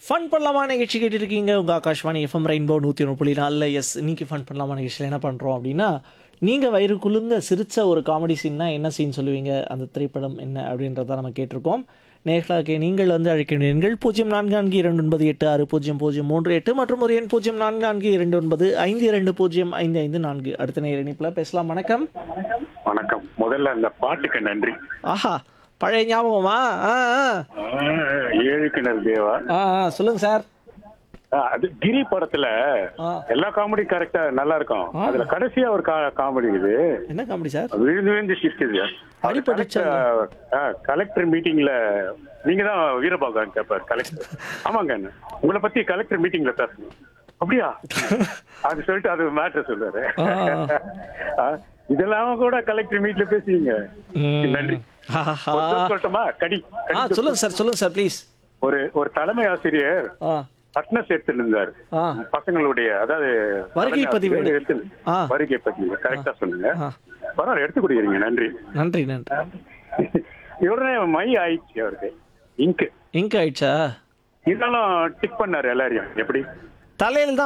Fun பண்ணலாமா நிகழ்ச்சி கேட்டுருக்கீங்க உங்கள் ஆகாஷ்வாணி எஃப்எம் ரெயின்போ நூற்றி ஒன்று புள்ளி நாலில் எஸ் இன்னைக்கு ஃபன் பண்ணலாமா நிகழ்ச்சியில் என்ன பண்ணுறோம் அப்படின்னா நீங்கள் வயிறு குலுங்க சிரிச்ச ஒரு காமெடி சீன்னா என்ன சீன் சொல்லுவீங்க அந்த திரைப்படம் என்ன அப்படின்றத நம்ம கேட்டிருக்கோம் நேர்களாக நீங்கள் வந்து அழைக்க வேண்டிய எண்கள் பூஜ்ஜியம் நான்கு நான்கு இரண்டு ஒன்பது எட்டு ஆறு பூஜ்ஜியம் பூஜ்ஜியம் மூன்று எட்டு மற்றும் ஒரு எண் பூஜ்ஜியம் நான்கு நான்கு இரண்டு ஒன்பது ஐந்து இரண்டு பூஜ்ஜியம் ஐந்து ஐந்து நான்கு அடுத்த நேர இணைப்பில் பேசலாம் வணக்கம் வணக்கம் முதல்ல அந்த பாட்டுக்கு நன்றி ஆஹா பழைய ஞாபகமா ஆ ஆ ஆ, ஏழு கிணறு தேவா ஆ ஆ சொல்லுங்கள் சார் ஆ, அது கிரி படத்துல ஆ. எல்லா காமெடி கரெக்டா நல்லா இருக்கும் அதுல கடைசியா ஒரு காமெடி இது என்ன காமெடி சார் விழுந்து விழுந்து சிரிக்குது அடிபட்டுச்சா? கலெக்டர் மீட்டிங்ல நீங்க தான் வீரபாகவன் கேப்பார் கலெக்டர் ஆமாங்க அண்ணா. உங்களை பத்தி கலெக்டர் மீட்டிங்ல பேசணும் அப்படியா அது சொல்லிட்டு அது மேட்ரு சொல்றாரு ஆ. ஆ, இதெல்லாம் கூட கலெக்டர் மீட்ல பேசுவீங்க ம். நன்றி ஆஹா. ஒரு சொல் சொல்லட்டுமா கடி ஆ கடி சொல்லுங்க சார் சொல்லுங்க சார் ப்ளீஸ் ஒரு ஒரு தலைமை ஆசிரியர் ஆ அட்னஸ் எடுத்துட்டு இருந்தார் ஆ பசங்களுடைய அதாவது வருகை தலைமை பதிவு. ஆசிரியர் எடுத்து- ஆ. வருகை பதிவு கரெக்டா சொன்னீங்க ஆ. பரவாயில்ல எடுத்து கொடுக்குறீங்க நன்றி நன்றி நன்றி உடனே மை ஆயிடுச்சு அவருக்கு இங்கு இங்க் ஆயிடுச்சா இருந்தாலும் டிக் பண்ணாரு எல்லாரையும் எப்படி தலையில தான்